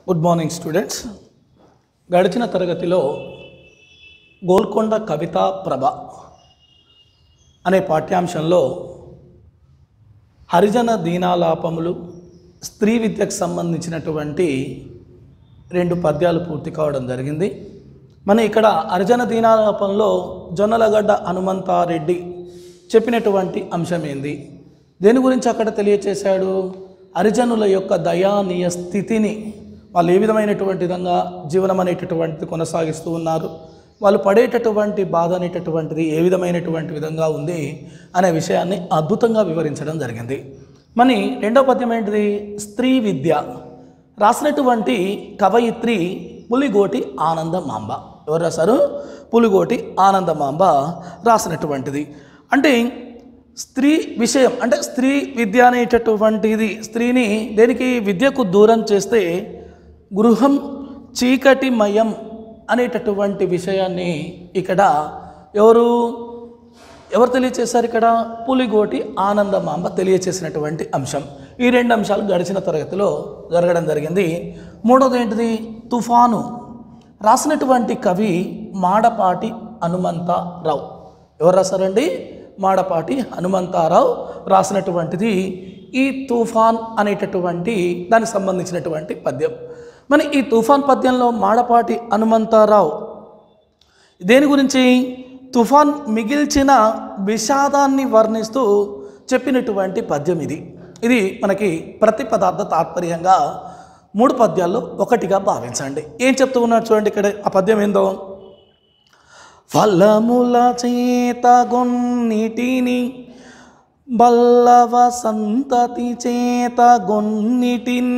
Good morning students గడిచిన తరగతిలో గోల్కొండ కవితా ప్రభ అనే పాఠ్యాంశంలో హరిజన దీనాలాపములు స్త్రీ విద్యకు సంబంధించినటువంటి రెండు పద్యాలు పూర్తి కావడం జరిగింది మన ఇక్కడ హరిజన దీనాలాపంలో జొన్నలగడ్డ హనుమంతారెడ్డి చెప్పినటువంటి అంశం ఏంది దేని గురించి అక్కడ తెలియచేశాడు హరిజనుల యొక్క దయానీయ స్థితిని వాళ్ళు ఏ విధమైనటువంటి విధంగా జీవనం అనేటటువంటిది కొనసాగిస్తూ ఉన్నారు వాళ్ళు పడేటటువంటి బాధ అనేటటువంటిది ఏ విధమైనటువంటి విధంగా ఉంది అనే విషయాన్ని అద్భుతంగా వివరించడం జరిగింది మని రెండో పద్యం ఏంటిది స్త్రీ విద్య రాసినటువంటి కవయిత్రి పులిగోటి ఆనందమాంబ ఎవరు రాశారు పులిగోటి ఆనందమాంబ రాసినటువంటిది అంటే స్త్రీ విషయం అంటే స్త్రీ విద్య అనేటటువంటిది స్త్రీని దేనికి విద్యకు దూరం చేస్తే గృహం చీకటిమయం అనేటటువంటి విషయాన్ని ఇక్కడ ఎవరు ఎవరు తెలియచేశారు ఇక్కడ పులిగోటి ఆనందమాంబ తెలియచేసినటువంటి అంశం ఈ రెండు అంశాలు గడిచిన తరగతిలో జరగడం జరిగింది మూడోది ఏంటిది తుఫాను రాసినటువంటి కవి మాడపాటి హనుమంతరావు ఎవరు రాశారండి మాడపాటి హనుమంతారావు రాసినటువంటిది ఈ తుఫాన్ అనేటటువంటి దానికి సంబంధించినటువంటి పద్యం మరి ఈ తుఫాన్ పద్యంలో మాడపాటి హనుమంతారావు దేని గురించి తుఫాన్ మిగిల్చిన విషాదాన్ని వర్ణిస్తూ చెప్పినటువంటి పద్యం ఇది ఇది మనకి ప్రతి పదార్థ తాత్పర్యంగా మూడు పద్యాల్లో ఒకటిగా భావించండి ఏం చెప్తూ ఉన్నాడు చూడండి ఇక్కడ ఆ పద్యం ఏందో ఫలముల చేత గొన్నిటిని బల్లవ సంతతి చేత గొన్నిటిన్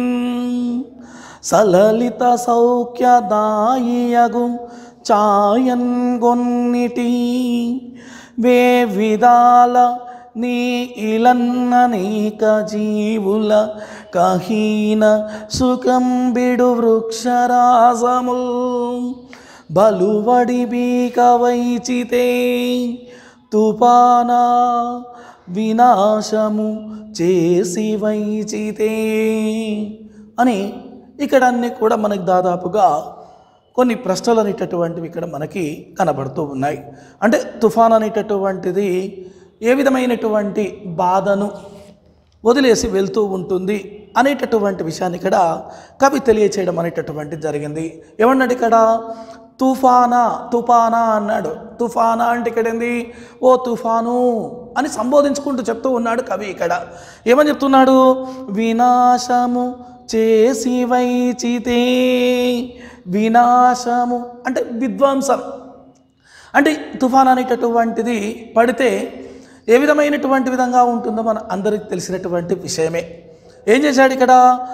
సలలిత సౌఖ్యదాయియగు ఛాయన్ గొన్నిటి వే విధాల నీ ఇలన్ననేక జీవుల కహీన సుఖంబిడు వృక్షరాసముల్ బలువడి బీక వైచితే తుపానా వినాశము చేసి వైచితే అని ఇక్కడ అన్నీ కూడా మనకి దాదాపుగా కొన్ని ప్రశ్నలు అనేటటువంటివి ఇక్కడ మనకి కనబడుతూ ఉన్నాయి అంటే తుఫాన్ అనేటటువంటిది ఏ విధమైనటువంటి బాధను వదిలేసి వెళ్తూ ఉంటుంది అనేటటువంటి విషయాన్ని ఇక్కడ కవి తెలియచేయడం అనేటటువంటిది జరిగింది ఏమన్నాడు ఇక్కడ తుఫానా తుఫానా అన్నాడు తుఫానా అంటే ఇక్కడ ఏంది ఓ తుఫాను అని సంబోధించుకుంటూ చెప్తూ ఉన్నాడు కవి ఇక్కడ ఏమని చెప్తున్నాడు వినాశము చేసి వైచితే వినాశము అంటే విధ్వంసం అంటే తుఫాన్ అనేటటువంటిది పడితే ఏ విధమైనటువంటి విధంగా ఉంటుందో మన అందరికి తెలిసినటువంటి విషయమే ఏం చేశాడు ఇక్కడ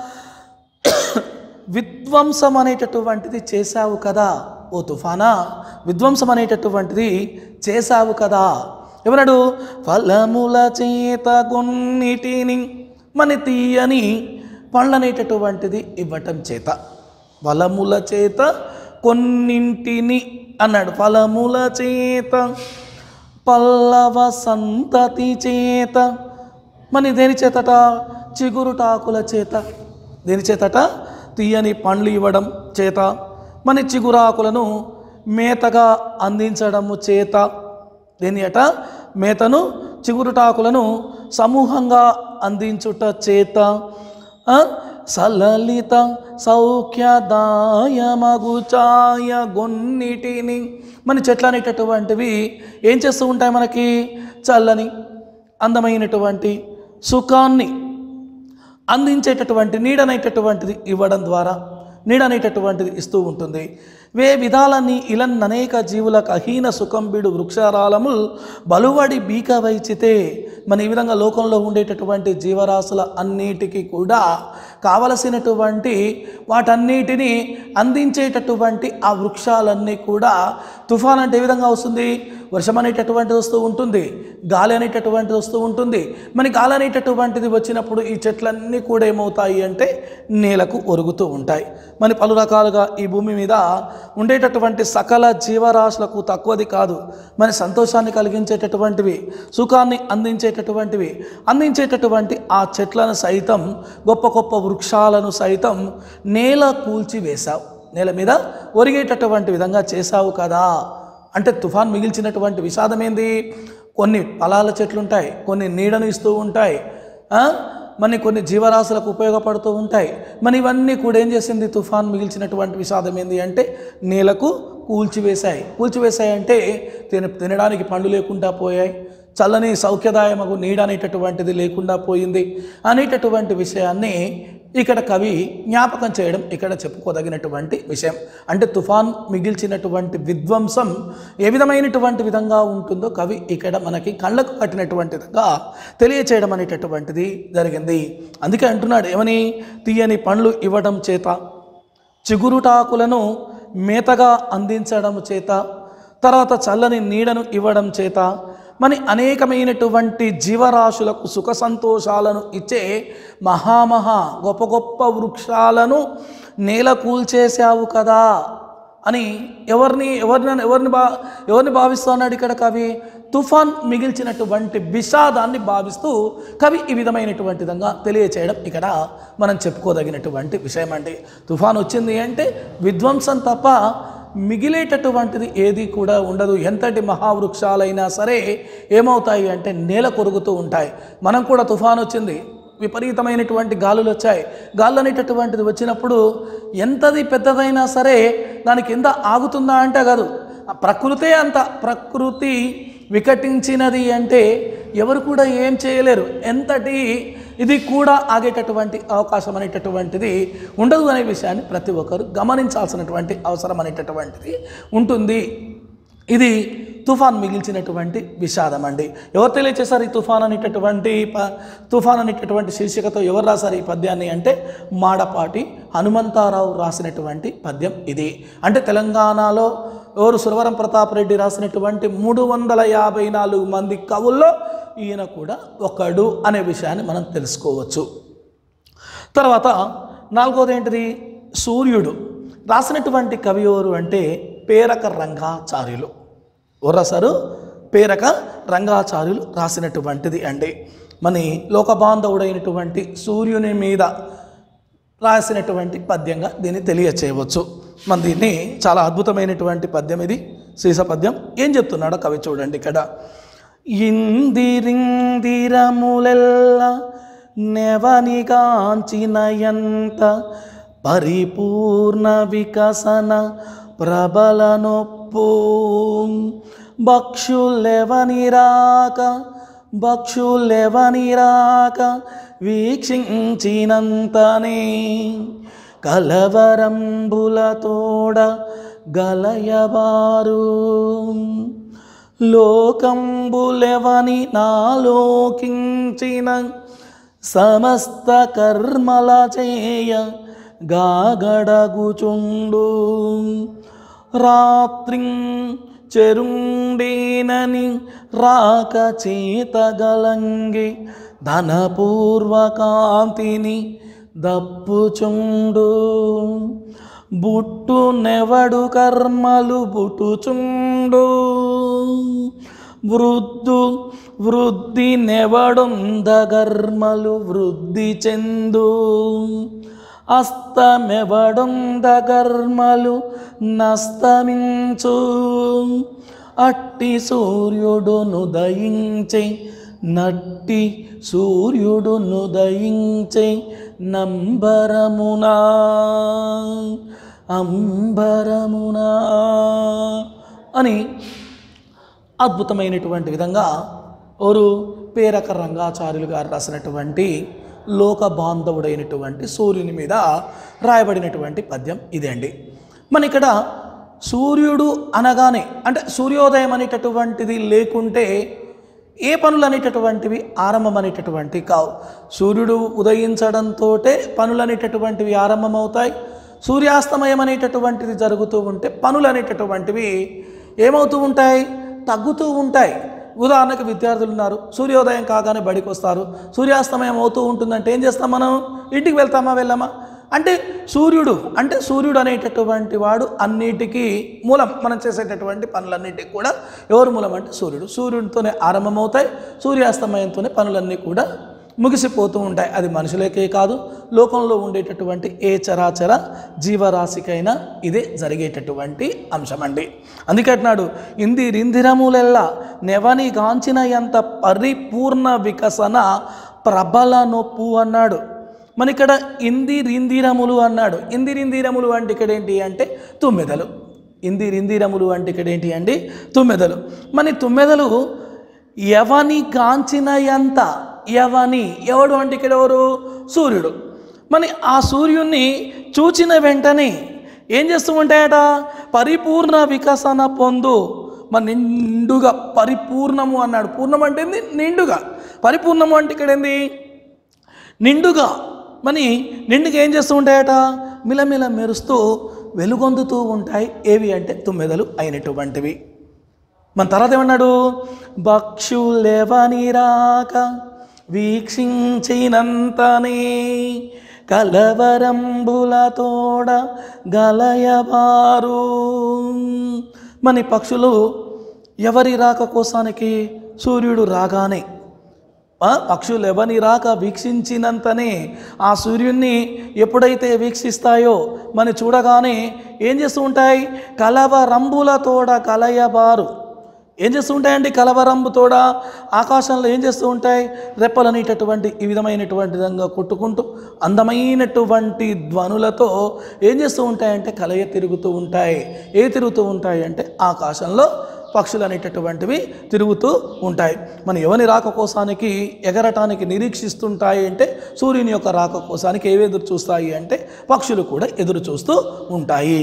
విధ్వంసం అనేటటువంటిది చేశావు కదా ఓ తుఫానా విధ్వంసం అనేటటువంటిది చేశావు కదా ఎవరడు ఫలముల చేత కొన్నిటిని మన తీయని పళ్ళనేటటువంటిది ఇవ్వటం చేత ఫలముల చేత కొన్నింటిని అన్నాడు ఫలముల చేత పల్లవ సంతతి చేత మరి దేని చేతట చిగురుటాకుల చేత దేని చేతట తీయని పండ్లు ఇవ్వడం చేత మన చిగురాకులను మేతగా అందించడము చేత దేని అట మేతను చిగురుటాకులను సమూహంగా అందించుట చేత ఆ, సలలిత సౌఖ్యదాయమగు ఛాయ గొన్నిటిని మన చెట్లు అనేటటువంటివి ఏం చేస్తూ ఉంటాయి మనకి చల్లని అందమైనటువంటి సుఖాన్ని అందించేటటువంటి నీడనేటటువంటిది ఇవ్వడం ద్వారా నీడనేటటువంటిది ఇస్తూ ఉంటుంది వే విధాలని ఇలన్ అనేక జీవులకు అహీన సుఖంబిడు వృక్షారాలముల్ బలువడి బీక వైచితే మన ఈ విధంగా లోకంలో ఉండేటటువంటి జీవరాశుల అన్నిటికీ కూడా కావలసినటువంటి వాటన్నిటిని అందించేటటువంటి ఆ వృక్షాలన్నీ కూడా తుఫాన్ అంటే ఏ విధంగా వస్తుంది వర్షం అనేటటువంటిది వస్తూ ఉంటుంది గాలి అనేటటువంటిది వస్తూ ఉంటుంది మరి గాలి అనేటటువంటిది వచ్చినప్పుడు ఈ చెట్లన్నీ కూడా ఏమవుతాయి అంటే నేలకు ఒరుగుతూ ఉంటాయి మరి పలు రకాలుగా ఈ భూమి మీద ఉండేటటువంటి సకల జీవరాశులకు తక్కువది కాదు మన సంతోషాన్ని కలిగించేటటువంటివి సుఖాన్ని అందించేటటువంటివి అందించేటటువంటి ఆ చెట్లను సైతం గొప్ప గొప్ప వృక్షాలను సైతం నేల కూల్చి వేశావు నేల మీద ఒరిగేటటువంటి విధంగా చేశావు కదా అంటే తుఫాన్ మిగిల్చినటువంటి విషాదం ఏంది కొన్ని ఫలాల చెట్లు ఉంటాయి కొన్ని నీడను ఇస్తూ ఉంటాయి ఆ? మరి కొన్ని జీవరాశులకు ఉపయోగపడుతూ ఉంటాయి మరి ఇవన్నీ కూడా ఏం చేసింది తుఫాన్ మిగిల్చినటువంటి విషాదం ఏంది అంటే నేలకు కూల్చివేశాయి కూల్చివేశాయి అంటే తిన తినడానికి పండ్లు లేకుండా పోయాయి చల్లని సౌఖ్యదాయమగు నీడ అనేటటువంటిది లేకుండా పోయింది అనేటటువంటి విషయాన్ని ఇక్కడ కవి జ్ఞాపకం చేయడం ఇక్కడ చెప్పుకోదగినటువంటి విషయం అంటే తుఫాన్ మిగిల్చినటువంటి విధ్వంసం ఏ విధమైనటువంటి విధంగా ఉంటుందో కవి ఇక్కడ మనకి కళ్ళకు కట్టినటువంటి విధంగా తెలియచేయడం అనేటటువంటిది జరిగింది అందుకే అంటున్నాడు ఏమని తీయని పండ్లు ఇవ్వడం చేత చిగురుటాకులను మేతగా అందించడం చేత తర్వాత చల్లని నీడను ఇవ్వడం చేత మరి అనేకమైనటువంటి జీవరాశులకు సుఖ సంతోషాలను ఇచ్చే మహామహా గొప్ప గొప్ప వృక్షాలను నేల కూల్చేశావు కదా అని ఎవరిని ఎవరిని ఎవరిని బా ఎవరిని భావిస్తున్నాడు ఇక్కడ కవి తుఫాన్ మిగిల్చినటువంటి విషాదాన్ని భావిస్తూ కవి ఈ విధమైనటువంటి విధంగా తెలియచేయడం ఇక్కడ మనం చెప్పుకోదగినటువంటి విషయం అండి తుఫాన్ వచ్చింది అంటే విధ్వంసం తప్ప మిగిలేటటువంటిది ఏది కూడా ఉండదు ఎంతటి మహావృక్షాలైనా సరే ఏమవుతాయి అంటే నేల కొరుగుతూ ఉంటాయి మనం కూడా తుఫాన్ వచ్చింది విపరీతమైనటువంటి గాలులు వచ్చాయి గాలు అనేటటువంటిది వచ్చినప్పుడు ఎంతది పెద్దదైనా సరే దాని కింద ఆగుతుందా అంటే కాదు ఆ ప్రకృతే అంత ప్రకృతి వికటించినది అంటే ఎవరు కూడా ఏం చేయలేరు ఎంతటి ఇది కూడా ఆగేటటువంటి అవకాశం అనేటటువంటిది ఉండదు అనే విషయాన్ని ప్రతి ఒక్కరు గమనించాల్సినటువంటి అవసరం అనేటటువంటిది ఉంటుంది ఇది తుఫాన్ మిగిల్చినటువంటి విషాదం అండి ఎవరు తెలియచేశారు ఈ తుఫాన్ అనేటటువంటి ప- తుఫాన్ అనేటటువంటి శీర్షికతో ఎవరు రాశారు ఈ పద్యాన్ని అంటే మాడపాటి హనుమంతారావు రాసినటువంటి పద్యం ఇది అంటే తెలంగాణలో ఎవరు సురవరం ప్రతాప్ రెడ్డి రాసినటువంటి మూడు వందల యాభై నాలుగు మంది కవుల్లో ఈయన కూడా ఒకడు అనే విషయాన్ని మనం తెలుసుకోవచ్చు తర్వాత నాలుగోది ఏంటిది సూర్యుడు రాసినటువంటి కవి ఎవరు అంటే పేరక రంగాచార్యులు ఎవరు రాశారు పేరక రంగాచార్యులు రాసినటువంటిది అండి మన లోకబాంధవుడైనటువంటి సూర్యుని మీద రాసినటువంటి పద్యంగా దీన్ని తెలియచేయవచ్చు మన దీన్ని చాలా అద్భుతమైనటువంటి పద్యం ఇది సీస పద్యం ఏం చెప్తున్నాడో కవి చూడండి ఇక్కడ ఇందిరిందిరములెల్ల నెవనిగాంచినయంత పరిపూర్ణ వికసన ప్రబల నొప్పు భక్షులెవనిరాక భక్షులెవనిరాక వీక్షించినంతనే కలవరంబులతోడ గలయబారు లోకంబులెవని నాలోకించిన సమస్త కర్మల చేయ గాగడగుచుండు రాత్రి చెరుండేనని రాక చేతగలంగి ధనపూర్వకాంతిని దప్పుచుండు బుట్టు నెవడు కర్మలు బుట్టుచుండు వృద్ధు వృద్ధి నెవడుందగర్మలు వృద్ధి చెందు అస్తమెవడుందగర్మలు నస్తమించు అట్టి సూర్యుడును దయించే నట్టి సూర్యుడును దయించే నంబరమునా అంబరమునా అని అద్భుతమైనటువంటి విధంగా ఓరు పేరక రంగాచార్యులు గారు రాసినటువంటి లోక బాంధవుడైనటువంటి సూర్యుని మీద రాయబడినటువంటి పద్యం ఇదే అండి మన ఇక్కడ సూర్యుడు అనగానే అంటే సూర్యోదయం అనేటటువంటిది లేకుంటే ఏ పనులు అనేటటువంటివి ఆరంభం అనేటటువంటివి కావు సూర్యుడు ఉదయించడంతో పనులు అనేటటువంటివి ఆరంభమవుతాయి సూర్యాస్తమయం అనేటటువంటిది జరుగుతూ ఉంటే పనులు అనేటటువంటివి ఏమవుతూ ఉంటాయి తగ్గుతూ ఉంటాయి ఉదాహరణకు విద్యార్థులు ఉన్నారు సూర్యోదయం కాగానే బడికి వస్తారు సూర్యాస్తమయం అవుతూ ఉంటుందంటే ఏం చేస్తాం మనం ఇంటికి వెళ్తామా వెళ్ళామా అంటే సూర్యుడు అంటే సూర్యుడు అనేటటువంటి వాడు అన్నిటికీ మూలం మనం చేసేటటువంటి పనులన్నిటికీ కూడా ఎవరు మూలం అంటే సూర్యుడు సూర్యుడితోనే ఆరంభమవుతాయి సూర్యాస్తమయంతోనే పనులన్నీ కూడా ముగిసిపోతూ ఉంటాయి అది మనుషులకే కాదు లోకంలో ఉండేటటువంటి ఏ చరాచర జీవరాశికైనా ఇదే జరిగేటటువంటి అంశం అండి అందుకే అంటున్నాడు ఇంది రిందిరములెల్లా నెవని గాంచిన ఎంత పరిపూర్ణ వికసన ప్రబల నొప్పు అన్నాడు మన ఇక్కడ ఇంది రిందిరములు అన్నాడు ఇంది రిందిరములు అంటే ఇక్కడ ఏంటి అంటే తుమ్మెదలు ఇంది రిందిరములు అంటే ఇక్కడ ఏంటి అండి తుమ్మెదలు మన ఈ తుమ్మెదలు ఎవని గాంచిన ఎంత ఎవని ఎవడు అంటే ఇక్కడ ఎవరు సూర్యుడు మరి ఆ సూర్యుడిని చూచిన వెంటనే ఏం చేస్తూ ఉంటాయట పరిపూర్ణ వికసన పొందు మన నిండుగా పరిపూర్ణము అన్నాడు పూర్ణం అంటే ఏంది? నిండుగా పరిపూర్ణము అంటే ఇక్కడ ఏంది నిండుగా మరి నిండుగా ఏం చేస్తూ ఉంటాయట మిలమిల మెరుస్తూ వెలుగొందుతూ ఉంటాయి ఏవి అంటే తుమ్మెదలు అయినటువంటివి మన తర్వాత ఏమన్నాడు భక్షులెవని రాక వీక్షించినంతనే కలవరంబులతోడ గలయవారు మన ఈ పక్షులు ఎవరి రాక కోసానికి సూర్యుడు రాగానే ఆ, పక్షులు ఎవని రాక వీక్షించినంతనే ఆ సూర్యుడిని ఎప్పుడైతే వీక్షిస్తాయో మన చూడగానే ఏం చేస్తూ ఉంటాయి కలవరంబులతోడ కలయబారు ఏం చేస్తూ ఉంటాయండి కలవరంబుతోడ ఆకాశంలో ఏం చేస్తూ ఉంటాయి రెప్పలనేటటువంటి ఈ విధమైనటువంటి విధంగా కొట్టుకుంటూ అందమైనటువంటి ధ్వనులతో ఏం చేస్తూ ఉంటాయంటే కలయ తిరుగుతూ ఉంటాయి ఏ తిరుగుతూ ఉంటాయి అంటే ఆకాశంలో పక్షులు అనేటటువంటివి తిరుగుతూ ఉంటాయి మన ఎవని రాక కోసానికి ఎగరటానికి నిరీక్షిస్తుంటాయి అంటే సూర్యుని యొక్క రాక కోసానికి ఏవి ఎదురు చూస్తాయి అంటే పక్షులు కూడా ఎదురు చూస్తూ ఉంటాయి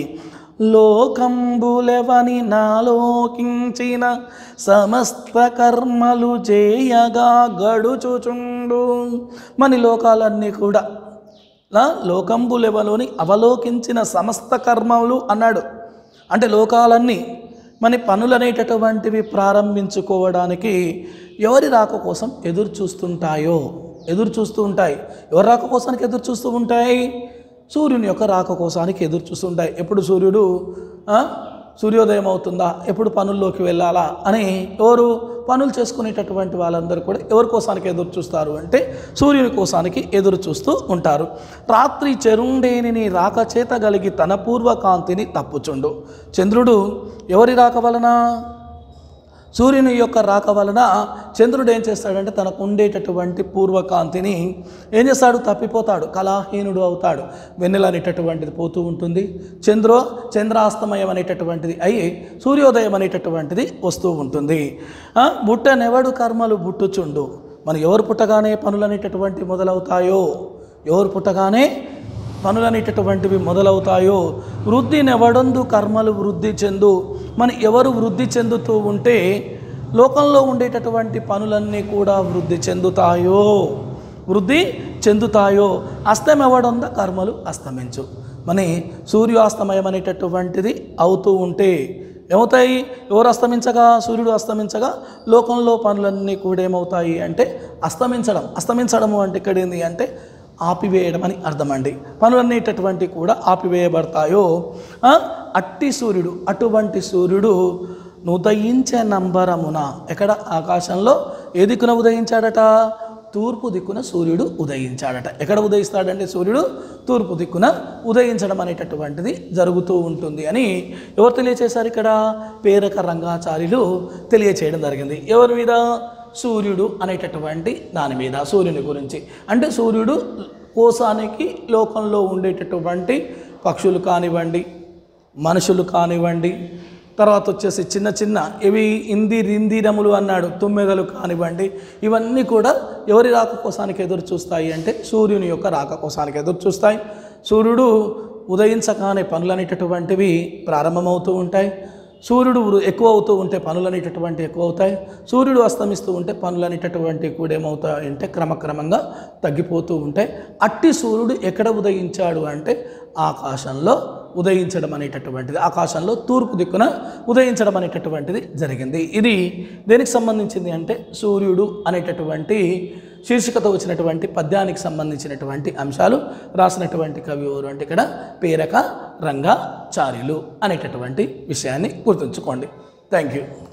లోకంబులెవని నాలోకించిన సమస్త కర్మలు చేయగా గడుచుచుండు మన లోకాలన్నీ కూడా లా లోకంబులెవలోని అవలోకించిన సమస్త కర్మలు అన్నాడు అంటే లోకాలన్నీ మన పనులు అనేటటువంటివి ప్రారంభించుకోవడానికి ఎవరి రాక కోసం ఎదురు చూస్తుంటాయో ఎదురు చూస్తూ ఉంటాయి ఎవరి రాక కోసానికి ఎదురు చూస్తూ ఉంటాయి సూర్యుని యొక్క రాక కోసానికి ఎదురు చూస్తూ ఉంటాయి ఎప్పుడు సూర్యుడు ఆ, సూర్యోదయం అవుతుందా ఎప్పుడు పనుల్లోకి వెళ్ళాలా అని ఎవరు పనులు చేసుకునేటటువంటి వాళ్ళందరూ కూడా ఎవరి కోసానికి ఎదురు చూస్తారు అంటే సూర్యుని కోసానికి ఎదురు చూస్తూ ఉంటారు రాత్రి చెరుండేని రాక చేత కలిగి తన పూర్వకాంతిని తప్పుచుండు చంద్రుడు ఎవరి రాక వలన సూర్యుని యొక్క రాక వలన చంద్రుడు ఏం చేస్తాడంటే తనకు ఉండేటటువంటి పూర్వకాంతిని ఏం చేస్తాడు తప్పిపోతాడు కళాహీనుడు అవుతాడు వెన్నెల అనేటటువంటిది పోతూ ఉంటుంది చంద్రో చంద్రాస్తమయం అనేటటువంటిది అయ్యి సూర్యోదయం అనేటటువంటిది వస్తూ ఉంటుంది ఆ, బుట్టనెవడు కర్మలు బుట్టుచుండు మన ఎవరు పుట్టగానే పనులు అనేటటువంటి మొదలవుతాయో ఎవరు పుట్టగానే పనులు అనేటటువంటివి మొదలవుతాయో వృద్ధి నెవడందు కర్మలు వృద్ధి చెందు మన ఎవరు వృద్ధి చెందుతూ ఉంటే లోకంలో ఉండేటటువంటి పనులన్నీ కూడా వృద్ధి చెందుతాయో వృద్ధి చెందుతాయో అస్తమెవడంద కర్మలు అస్తమించు మన సూర్యాస్తమయం అనేటటువంటిది అవుతూ ఉంటే ఏమవుతాయి ఎవరు అస్తమించగా సూర్యుడు అస్తమించగా లోకంలో పనులన్నీ కూడా ఏమవుతాయి అంటే అస్తమించడం అస్తమించడము అంటే ఇక్కడ ఏంది అంటే ఆపివేయడం అని అర్థమండి పనులన్నిటటువంటి కూడా ఆపివేయబడతాయో ఆ, అట్టి సూర్యుడు అటువంటి సూర్యుడు ఉదయించే నంబరమున ఎక్కడ ఆకాశంలో ఏ దిక్కున ఉదయించాడట తూర్పు దిక్కున సూర్యుడు ఉదయించాడట ఎక్కడ ఉదయిస్తాడంటే సూర్యుడు తూర్పు దిక్కున ఉదయించడం అనేటటువంటిది జరుగుతూ ఉంటుంది అని ఎవరు తెలియచేశారు ఇక్కడ పేరక రంగాచార్యులు తెలియచేయడం జరిగింది ఎవరి మీద సూర్యుడు అనేటటువంటి దాని మీద సూర్యుని గురించి అంటే సూర్యుడు కోసానికి లోకంలో ఉండేటటువంటి పక్షులు కానివ్వండి మనుషులు కానివ్వండి తర్వాత వచ్చేసి చిన్న చిన్న ఇవి ఇంది రిందిరములు అన్నాడు తుమ్మెదలు కానివ్వండి ఇవన్నీ కూడా ఎవరి రాక కోసానికి ఎదురు చూస్తాయి అంటే సూర్యుని యొక్క రాక కోసానికి ఎదురు చూస్తాయి సూర్యుడు ఉదయించగానే పనులు అనేటటువంటివి ప్రారంభమవుతూ ఉంటాయి సూర్యుడు వృ- ఎక్కువ అవుతూ ఉంటే పనులు అనేటటువంటి ఎక్కువ అవుతాయి సూర్యుడు అస్తమిస్తూ ఉంటే పనులు అనేటటువంటివి కూడా ఏమవుతాయి అంటే క్రమక్రమంగా తగ్గిపోతూ ఉంటాయి అట్టి సూర్యుడు ఎక్కడ ఉదయించాడు అంటే ఆకాశంలో ఉదయించడం అనేటటువంటిది ఆకాశంలో తూర్పు దిక్కున ఉదయించడం అనేటటువంటిది జరిగింది ఇది దేనికి సంబంధించింది అంటే సూర్యుడు అనేటటువంటి శీర్షికతో వచ్చినటువంటి పద్యానికి సంబంధించినటువంటి అంశాలు రాసినటువంటి కవి ఎవరు అంటే ఇక్కడ పేరక రంగాచార్యులు అనేటటువంటి విషయాన్ని గుర్తుంచుకోండి థ్యాంక్ యూ